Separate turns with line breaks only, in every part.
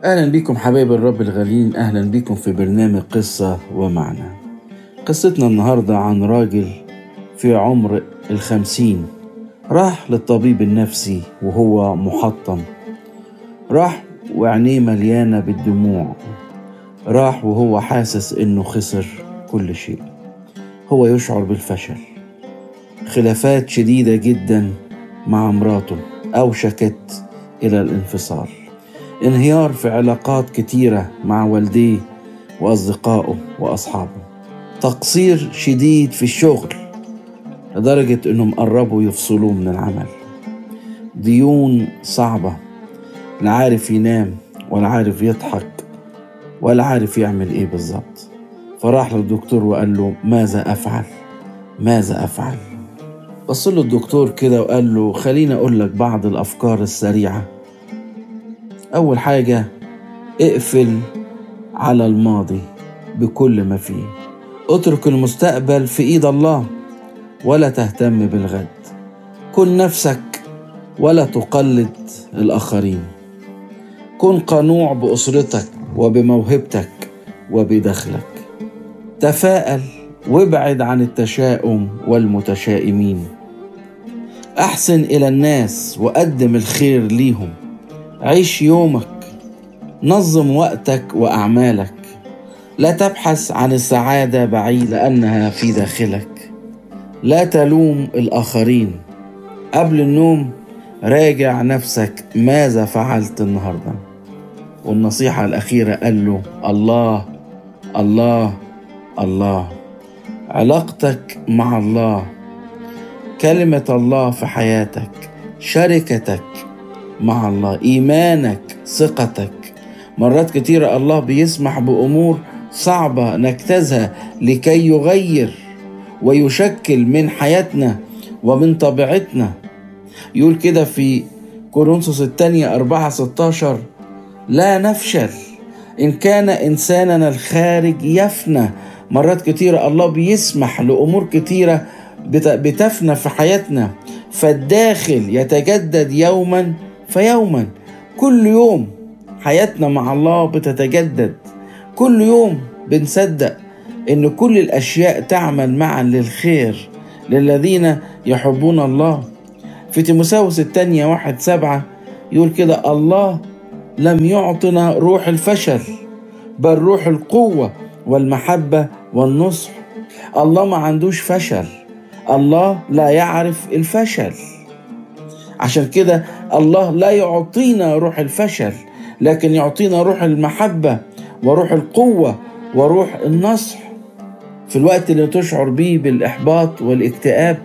أهلا بكم حبايب الرب الغاليين أهلا بكم في برنامج قصة ومعنى قصتنا النهاردة عن راجل في عمر الخمسين راح للطبيب النفسي وهو محطم راح وعينيه مليانة بالدموع راح وهو حاسس إنه خسر كل شيء هو يشعر بالفشل خلافات شديدة جدا مع مراته أوشكت إلى الانفصال انهيار في علاقات كتيرة مع والديه وأصدقائه وأصحابه تقصير شديد في الشغل لدرجة إنهم قربوا يفصلوه من العمل ديون صعبة لا عارف ينام ولا عارف يضحك ولا عارف يعمل إيه بالظبط فراح للدكتور وقال له ماذا أفعل ماذا أفعل بص له الدكتور كده وقال له خليني أقول لك بعض الأفكار السريعة أول حاجة اقفل على الماضي بكل ما فيه اترك المستقبل في ايد الله ولا تهتم بالغد كن نفسك ولا تقلد الاخرين كن قنوع باسرتك وبموهبتك وبدخلك تفاءل وابعد عن التشاؤم والمتشائمين احسن الى الناس وقدم الخير ليهم عيش يومك نظم وقتك واعمالك لا تبحث عن السعاده بعيد لانها في داخلك لا تلوم الاخرين قبل النوم راجع نفسك ماذا فعلت النهارده والنصيحه الاخيره قال له الله الله الله علاقتك مع الله كلمه الله في حياتك شركتك مع الله ايمانك ثقتك مرات كتيره الله بيسمح بامور صعبه نجتازها لكي يغير ويشكل من حياتنا ومن طبيعتنا يقول كده في كورنثوس الثانية أربعة ستاشر لا نفشل إن كان إنساننا الخارج يفنى مرات كتيرة الله بيسمح لأمور كتيرة بتفنى في حياتنا فالداخل يتجدد يوما فيوما كل يوم حياتنا مع الله بتتجدد كل يوم بنصدق ان كل الاشياء تعمل معا للخير للذين يحبون الله في تيموساوس الثانية واحد سبعة يقول كده الله لم يعطنا روح الفشل بل روح القوة والمحبة والنصح الله ما عندوش فشل الله لا يعرف الفشل عشان كده الله لا يعطينا روح الفشل لكن يعطينا روح المحبة وروح القوة وروح النصح في الوقت اللي تشعر به بالإحباط والاكتئاب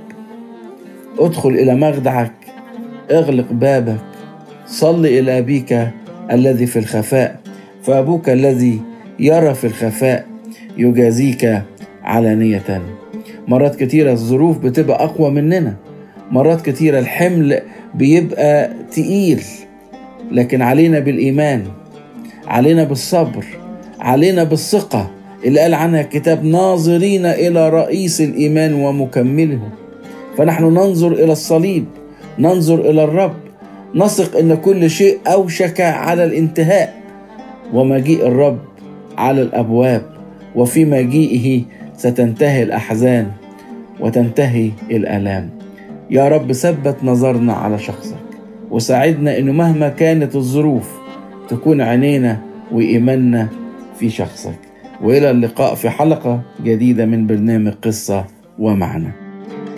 ادخل إلى مخدعك اغلق بابك صل إلى أبيك الذي في الخفاء فأبوك الذي يرى في الخفاء يجازيك علانية مرات كتيرة الظروف بتبقى أقوى مننا مرات كتيرة الحمل بيبقى تقيل لكن علينا بالإيمان علينا بالصبر علينا بالثقة اللي قال عنها الكتاب ناظرين إلى رئيس الإيمان ومكمله فنحن ننظر إلى الصليب ننظر إلى الرب نثق إن كل شيء أوشك على الانتهاء ومجيء الرب على الأبواب وفي مجيئه ستنتهي الأحزان وتنتهي الآلام يا رب ثبت نظرنا على شخصك وساعدنا انه مهما كانت الظروف تكون عينينا وايماننا في شخصك والى اللقاء في حلقه جديده من برنامج قصه ومعنى